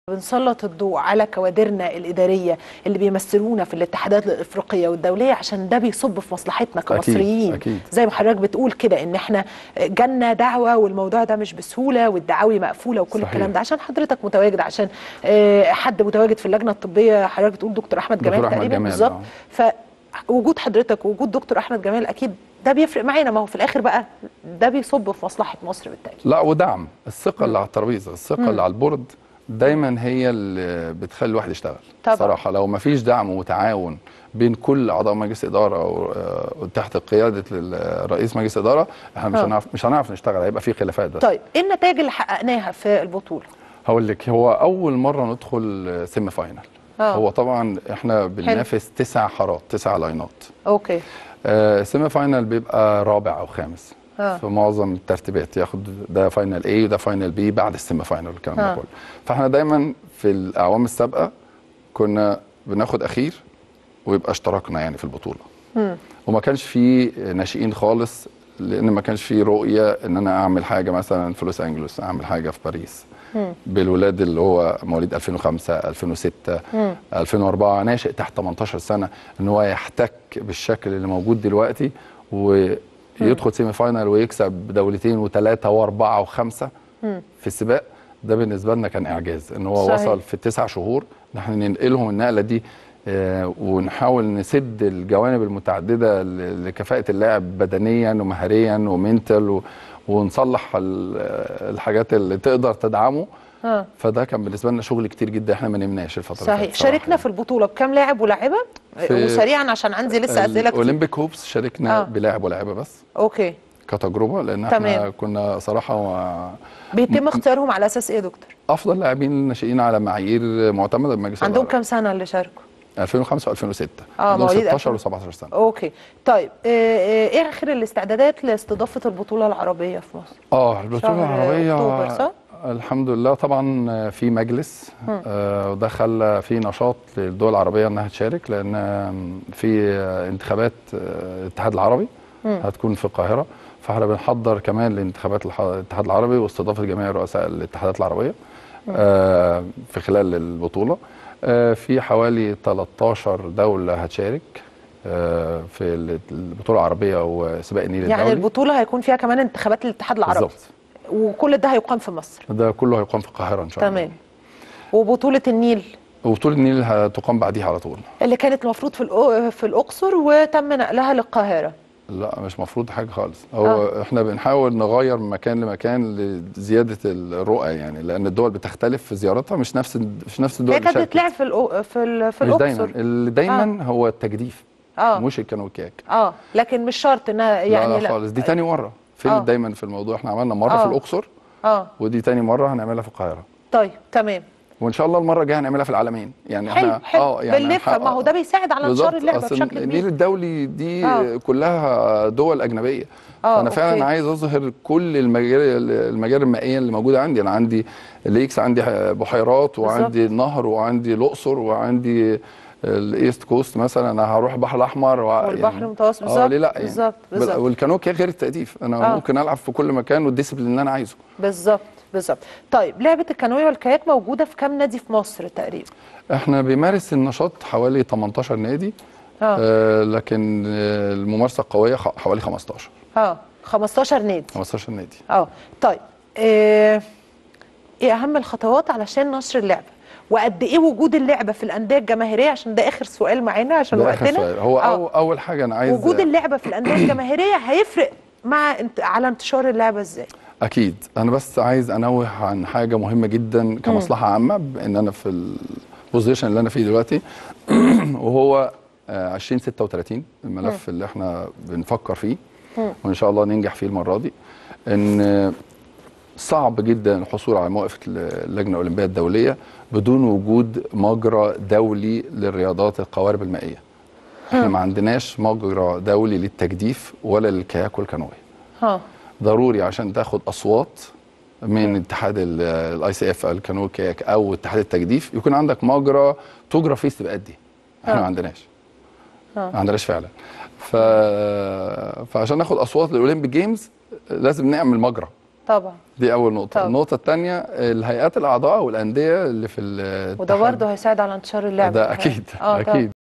بنسلط الضوء على كوادرنا الإدارية اللي بيمثلونا في الاتحادات الإفريقية والدولية عشان ده بيصب في مصلحتنا كمصريين أكيد. زي ما حضرتك بتقول كده إن إحنا جالنا دعوة والموضوع ده مش بسهولة والدعاوي مقفولة وكل صحيح. الكلام ده عشان حضرتك متواجد عشان آه، حد متواجد في اللجنة الطبية حضرتك بتقول دكتور أحمد دكتور جمال أحمد تقريبا جمال، بالظبط آه. فوجود حضرتك ووجود دكتور أحمد جمال أكيد ده بيفرق معانا ما هو في الآخر بقى ده بيصب في مصلحة مصر بالتأكيد لا ودعم الثقه اللي على الترابيزه الثقه اللي على البورد دايما هي اللي بتخلي الواحد يشتغل طبعا. صراحه لو ما فيش دعم وتعاون بين كل اعضاء مجلس اداره و- آه، وتحت قياده ال- رئيس مجلس اداره احنا مش آه. هنعرف مش هنعرف نشتغل هيبقى في خلافات بس طيب إيه النتائج اللي حققناها في البطولة؟ هقول لك هو اول مره ندخل سيمي فاينل آه. هو طبعا احنا بننافس تسع حارات تسع لاينات أوكي آه، سيمي فاينل بيبقى رابع او خامس آه. في معظم الترتيبات ياخد ده فاينل اي وده فاينل بي بعد السيمي فاينل والكلام آه. ده كله فاحنا دايما في الاعوام السابقه كنا بناخد اخير ويبقى اشتركنا يعني في البطوله مم. وما كانش في ناشئين خالص لان ما كانش في رؤيه ان انا اعمل حاجه مثلا في لوس انجلوس اعمل حاجه في باريس مم. بالولاد اللي هو مواليد 2005 2006 مم. 2004 ناشئ تحت 18 سنه ان هو يحتك بالشكل اللي موجود دلوقتي ويدخل سيمي فاينل ويكسب دولتين وثلاثه واربعه وخمسه مم. في السباق ده بالنسبه لنا كان اعجاز ان هو صحيح. وصل في تسع شهور ان احنا ننقلهم النقله دي آه، ونحاول نسد الجوانب المتعدده ل- لكفاءه اللاعب بدنيا ومهريا ومنتال و- ونصلح ال- الحاجات اللي تقدر تدعمه اه فده كان بالنسبه لنا شغل كتير جدا احنا ما نمناش الفتره اللي صحيح فاتت صراحة شاركنا في البطوله بكام لاعب ولاعبه في- وسريعا عشان عندي لسه اسئله كتير اولمبيك هوبس شاركنا آه. بلاعب ولاعبه بس اوكي كتجربه لان احنا تمام. كنا صراحه و- بيتم اختيارهم على اساس ايه يا دكتور افضل لاعبين ناشئين على معايير معتمده بمجلس عندهم الإدارة. كام سنه اللي شاركوا 2005 و2006 آه، عندهم مواليد 16 2000. و17 سنه اوكي طيب آه، آه، ايه اخر الاستعدادات لاستضافه البطوله العربيه في مصر اه البطوله شهر العربيه أكتوبر، صح؟ الحمد لله طبعا في مجلس آه وده خلى في نشاط للدول العربيه انها تشارك لان في انتخابات آه، الاتحاد العربي هتكون في القاهره فاحنا بنحضر كمان لانتخابات الح- الاتحاد العربي واستضافه جميع رؤساء الاتحادات العربيه آه في خلال البطوله آه في حوالي 13 دوله هتشارك آه في البطوله العربيه وسباق النيل يعني الدولي البطوله هيكون فيها كمان انتخابات الاتحاد العربي بالظبط وكل ده هيقام في مصر ده كله هيقام في القاهره ان شاء الله تمام وبطوله النيل وبطوله النيل هتقام بعديها على طول اللي كانت المفروض في الأو- في الاقصر وتم نقلها للقاهره لا مش مفروض حاجه خالص هو آه. آه. احنا بنحاول نغير من مكان لمكان لزياده الرؤى يعني لان الدول بتختلف في زيارتها مش نفس مش نفس الدول هي كانت اللي بتتلعب في الأو... في ال... في مش دايما الاقصر اللي دايما آه. هو التجديف اه مش الكانوكياك اه لكن مش شرط انها يعني يعني لا, لا خالص دي تاني مره فين آه. دايما في الموضوع احنا عملنا مره آه. في الاقصر اه ودي تاني مره هنعملها في القاهره طيب تمام وان شاء الله المره الجايه هنعملها في العالمين يعني حلو احنا حلو بنلف ما هو ده بيساعد على انتشار بالظبط. اللعبه أصل بشكل النيل كبير الدولي دي آه. آه. كلها دول اجنبيه آه، انا فعلا أوكي. عايز اظهر كل المجال المجال المائيه اللي موجوده عندي انا عندي ليكس عندي بحيرات وعندي نهر وعندي الاقصر وعندي الايست كوست مثلا انا هروح البحر الاحمر و... والبحر المتوسط اه بالظبط ليه لا يعني بالظبط بال- بالظبط والكانوكي غير التأديف انا آه. ممكن العب في كل مكان والديسبلين اللي انا عايزه بالظبط بالظبط طيب لعبه الكانويه والكاياك موجوده في كام نادي في مصر تقريبا احنا بيمارس النشاط حوالي 18 نادي اه آه لكن آه الممارسه القويه خ- حوالي 15 اه 15 نادي 15 نادي اه طيب آه، ايه اهم الخطوات علشان نشر اللعبه وقد ايه وجود اللعبه في الانديه الجماهيريه عشان ده اخر سؤال معانا عشان ده اخر وقتنا سؤال هو آه. أو اول حاجه انا عايز وجود اللعبه في الانديه الجماهيريه هيفرق مع انت على انتشار اللعبه ازاي اكيد انا بس عايز انوه عن حاجه مهمه جدا كمصلحه عامه بان انا في البوزيشن اللي انا فيه دلوقتي وهو آه، 2036 الملف اللي احنا بنفكر فيه وان شاء الله ننجح فيه المره دي ان صعب جدا الحصول على موافقه اللجنه الاولمبيه الدوليه بدون وجود مجرى دولي للرياضات القوارب المائيه احنا ما عندناش مجرى دولي للتجديف ولا للكياك والكانوي ها ضروري عشان تاخد اصوات من اتحاد الاي سي اف الكانو كياك او اتحاد التجديف يكون عندك مجرى تجرى فيه السباقات دي احنا آه. ما عندناش آه. ما عندناش فعلا ف... فعشان ناخد اصوات للاولمبيك جيمز لازم نعمل مجرى طبعا دي اول نقطه طبعا. النقطه الثانيه الهيئات الاعضاء والانديه اللي في وده الاتحاد برضه هيساعد على انتشار اللعبه ده كمان. اكيد اه طبعا اكيد